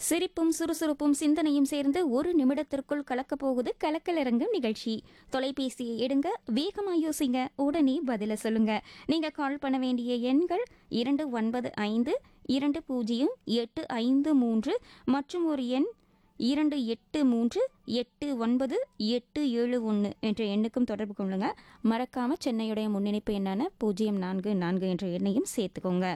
சிரிப்பும் சுறுசுறுப்பும் சிந்தனையும் சேர்ந்து ஒரு நிமிடத்திற்குள் கலக்கப் போகுது கலக்கலரங்கம் நிகழ்ச்சி தொலைபேசியை எடுங்க வேகமா யோசிங்க உடனே பதில சொல்லுங்க நீங்க கால் பண்ண வேண்டிய எண்கள் இரண்டு ஒன்பது ஐந்து இரண்டு பூஜ்ஜியம் எட்டு ஐந்து மூன்று மற்றும் ஒரு எண் இரண்டு எட்டு மூன்று எட்டு ஒன்பது எட்டு ஏழு ஒன்று என்ற எண்ணுக்கும் தொடர்பு கொள்ளுங்க மறக்காம சென்னையுடைய முன்னிணைப்பு எண்ணான பூஜ்ஜியம் நான்கு நான்கு என்ற எண்ணையும் சேர்த்துக்கோங்க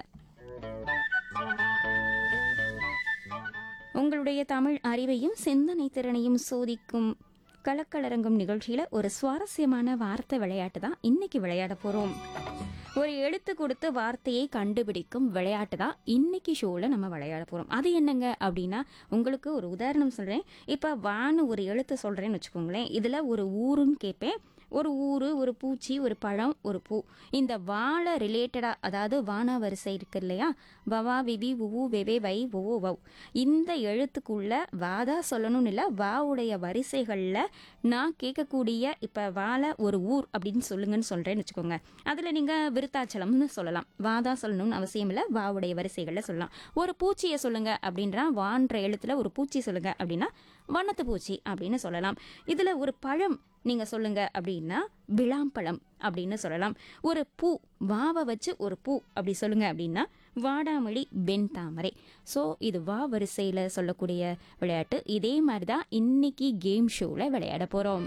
உங்களுடைய தமிழ் அறிவையும் சிந்தனை திறனையும் சோதிக்கும் கலக்கலரங்கும் நிகழ்ச்சியில ஒரு சுவாரஸ்யமான வார்த்தை விளையாட்டு தான் இன்னைக்கு விளையாட போறோம் ஒரு எழுத்து கொடுத்து வார்த்தையை கண்டுபிடிக்கும் விளையாட்டு தான் இன்னைக்கு ஷோல நம்ம விளையாட போறோம் அது என்னங்க அப்படின்னா உங்களுக்கு ஒரு உதாரணம் சொல்றேன் இப்ப வான்னு ஒரு எழுத்து சொல்றேன்னு வச்சுக்கோங்களேன் இதுல ஒரு ஊருன்னு கேட்பேன் ஒரு ஊரு ஒரு பூச்சி ஒரு பழம் ஒரு பூ இந்த வாழை ரிலேட்டடாக அதாவது வானா வரிசை இருக்கு இல்லையா வவா விவி உவு வெவே வை ஒவோ வவ் இந்த எழுத்துக்குள்ள வாதா சொல்லணும்னு இல்லை வாவுடைய வரிசைகளில் நான் கேட்கக்கூடிய இப்போ வாழை ஒரு ஊர் அப்படின்னு சொல்லுங்கன்னு சொல்கிறேன்னு வச்சுக்கோங்க அதில் நீங்கள் விருத்தாச்சலம்னு சொல்லலாம் வாதா சொல்லணும்னு அவசியம் இல்லை வாவுடைய வரிசைகளில் சொல்லலாம் ஒரு பூச்சியை சொல்லுங்க அப்படின்றா வான்ற எழுத்துல ஒரு பூச்சி சொல்லுங்க அப்படின்னா வண்ணத்து பூச்சி அப்படின்னு சொல்லலாம் இதில் ஒரு பழம் நீங்க சொல்லுங்க அப்படின்னா விளாம்பழம் அப்படின்னு சொல்லலாம் ஒரு பூ வாவை வச்சு ஒரு பூ அப்படி சொல்லுங்க அப்படின்னா வாடாமொழி வெண் தாமரை ஸோ இது வா வரிசையில் சொல்லக்கூடிய விளையாட்டு இதே மாதிரி தான் இன்னைக்கு கேம் ஷோவில் விளையாட போகிறோம்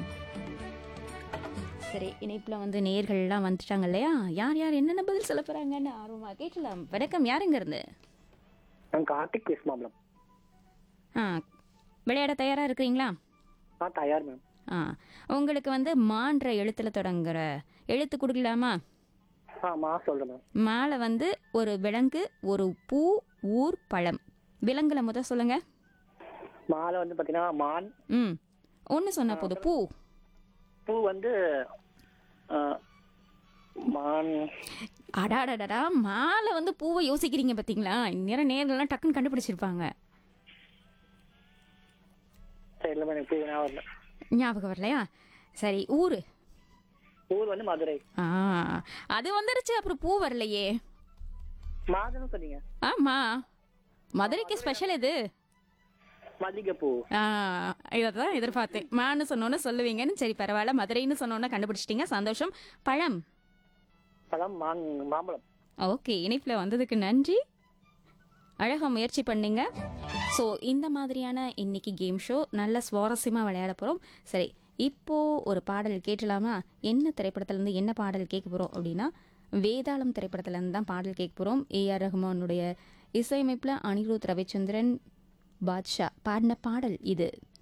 சரி இணைப்பில் வந்து நேர்கள்லாம் வந்துட்டாங்க இல்லையா யார் யார் என்னென்ன பதில் சொல்ல போகிறாங்கன்னு ஆர்வமாக கேட்கலாம் வணக்கம் யாருங்க இருந்து நான் கார்த்திக் பேசுமாம்லம் ஆ விளையாட தயாராக இருக்கிறீங்களா ஆ தயார் மேம் ஆ உங்களுக்கு வந்து மான்ற எழுத்துல தொடங்குற எழுத்து கொடுக்கலாமா ஆ மா சொல்றேன் மேம் மாலை வந்து ஒரு விலங்கு ஒரு பூ ஊர் பழம் விலங்குல முத சொல்லுங்க மாலை வந்து பாத்தீங்கன்னா மான் ம் ஒன்று சொன்னா போதும் பூ பூ வந்து ஆ, மான் அடாடடடா மாலை வந்து பூவை யோசிக்கிறீங்க பார்த்தீங்களா இந்நேரம் நேர்கள்லாம் டக்குன்னு கண்டுபிடிச்சிருப்பாங்க சரி இல்லை மேம் எனக்கு ஞாபகம் இல்லை ஞாபகம் வரலையா சரி ஊரு ஊர் வந்து மதுரை ஆ அது வந்துருச்சு அப்புறம் பூ வரலையே மாதுன்னு சொன்னீங்க ஆமா மதுரைக்கு ஸ்பெஷல் இது மல்லிகைப்பூ ஆ இதான் எதிர்பார்த்தேன் மான்னு சொன்னோன்னு சொல்லுவீங்கன்னு சரி பரவாயில்ல மதுரைன்னு சொன்னோன்னு கண்டுபிடிச்சிட்டீங்க சந்தோஷம் பழம் பழம் மான் மாம்பழம் ஓகே இணைப்பில் வந்ததுக்கு நன்றி அழகா முயற்சி பண்ணீங்க ஸோ இந்த மாதிரியான இன்னைக்கு கேம் ஷோ நல்ல சுவாரஸ்யமாக விளையாட போகிறோம் சரி இப்போ ஒரு பாடல் கேட்டலாமா என்ன திரைப்படத்துலேருந்து என்ன பாடல் கேட்க போகிறோம் அப்படின்னா வேதாளம் திரைப்படத்துலேருந்து தான் பாடல் கேட்க போகிறோம் ஏஆர் ரஹ்மானுடைய இசையமைப்பில் அனிருத் ரவிச்சந்திரன் பாட்ஷா பாடின பாடல் இது